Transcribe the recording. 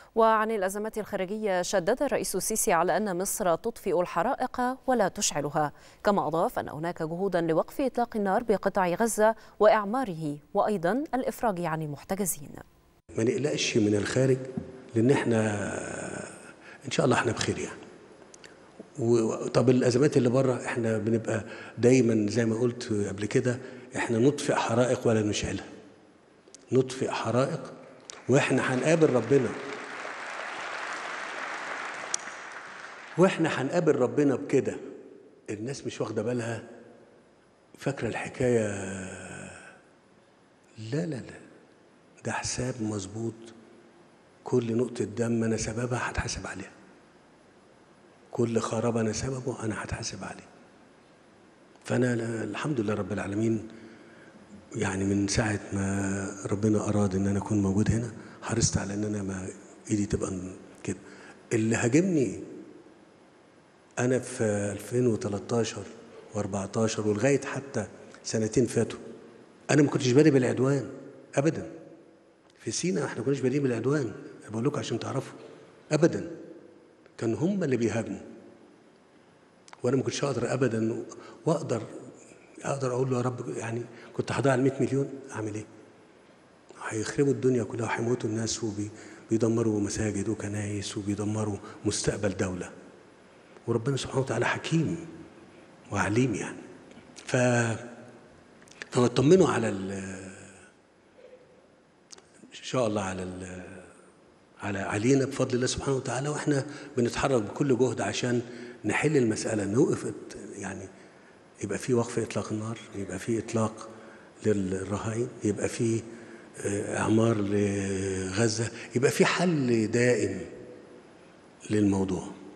وعن الأزمات الخارجية شدد الرئيس السيسي على أن مصر تطفئ الحرائق ولا تشعلها كما أضاف أن هناك جهودا لوقف إطلاق النار بقطاع غزة وإعماره وأيضا الإفراج عن المحتجزين ما نقلقش من الخارج لأن احنا إن شاء الله احنا بخير يعني طب الازمات اللي بره احنا بنبقى دايما زي ما قلت قبل كده احنا نطفئ حرائق ولا نشعلها نطفئ حرائق واحنا هنقابل ربنا واحنا هنقابل ربنا بكده الناس مش واخده بالها فاكره الحكايه لا لا لا ده حساب مظبوط كل نقطه دم انا سببها هتحاسب عليها كل خراب انا سببه انا هتحاسب عليه فانا الحمد لله رب العالمين يعني من ساعه ما ربنا اراد ان انا اكون موجود هنا حرصت على ان انا ما ايدي تبقى كده اللي هاجمني انا في 2013 و14 ولغايه حتى سنتين فاتوا انا ما كنتش بادئ بالعدوان ابدا في سينا احنا ما كناش بادئين بالعدوان بقول لكم عشان تعرفوا ابدا كان هم اللي بيهاجموا وانا ما كنتش اقدر ابدا واقدر اقدر اقول له يا رب يعني كنت هضيع ال 100 مليون اعمل ايه؟ هيخربوا الدنيا كلها وهيموتوا الناس وبيدمروا مساجد وكنايس وبيدمروا مستقبل دوله وربنا سبحانه وتعالى حكيم وعليم يعني ف فاطمنوا على ال ان شاء الله على ال على علينا بفضل الله سبحانه وتعالى واحنا بنتحرك بكل جهد عشان نحل المساله نوقف يعني يبقى في وقف اطلاق النار يبقى في اطلاق للرهائن يبقى في اعمار لغزه يبقى في حل دائم للموضوع